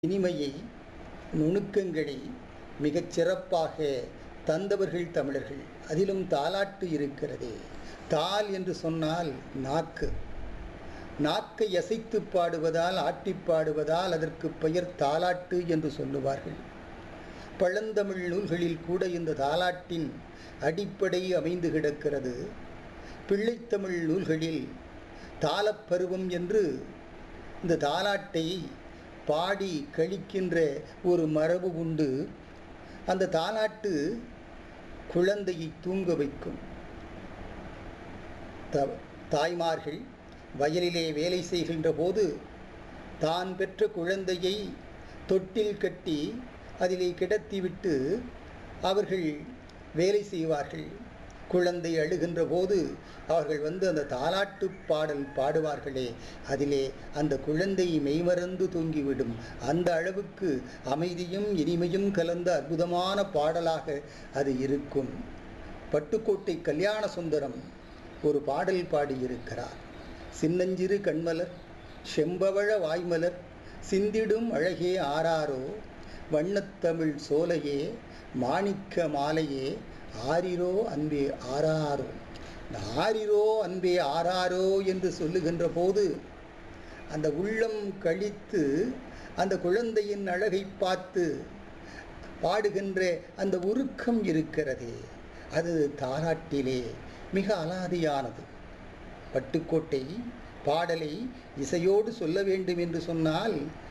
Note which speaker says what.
Speaker 1: இனிமையை நுணுக்கங்களை மிகச் சிறப்பாக தந்தவர்கள் தமிழர்கள் அதிலும் தாலாட்டு இருக்கிறதே தால் என்று சொன்னால் நாக்கு நாக்கை அசைத்து பாடுவதால் ஆட்டிப் பாடுவதால் அதற்கு பெயர் தாலாட்டு என்று சொல்லுவார்கள் பழந்தமிழ் நூல்களில் கூட இந்த தாலாட்டின் அடிப்படை அமைந்து கிடக்கிறது பிள்ளைத்தமிழ் நூல்களில் தாளப்பருவம் என்று இந்த தாலாட்டை பாடி கழிக்கின்ற ஒரு மரபு உண்டு அந்த தாலாட்டு குழந்தையை தூங்க வைக்கும் த தாய்மார்கள் வயலிலே வேலை செய்கின்ற போது தான் பெற்ற குழந்தையை தொட்டில் கட்டி அதிலே கிடத்திவிட்டு அவர்கள் வேலை செய்வார்கள் குழந்தை அழுகின்ற போது அவர்கள் வந்து அந்த தாலாட்டு பாடல் பாடுவார்களே அதிலே அந்த குழந்தை மெய்மறந்து தூங்கிவிடும் அந்த அளவுக்கு அமைதியும் இனிமையும் கலந்த அற்புதமான பாடலாக அது இருக்கும் பட்டுக்கோட்டை கல்யாண சுந்தரம் ஒரு பாடல் பாடியிருக்கிறார் சின்னஞ்சிறு கண்மலர் செம்பவழ வாய்மலர் சிந்திடும் அழகே ஆராரோ வண்ணத்தமிழ் சோலையே மாணிக்க மாலையே ஆரிரோ அன்பே ஆராரோ இந்த ஆரிரோ அன்பே ஆராரோ என்று சொல்லுகின்ற போது அந்த உள்ளம் கழித்து அந்த குழந்தையின் அழகை பார்த்து பாடுகின்ற அந்த உருக்கம் இருக்கிறதே அது தாராட்டிலே மிக அலாதியானது பட்டுக்கோட்டை பாடலை இசையோடு சொல்ல வேண்டும் என்று சொன்னால்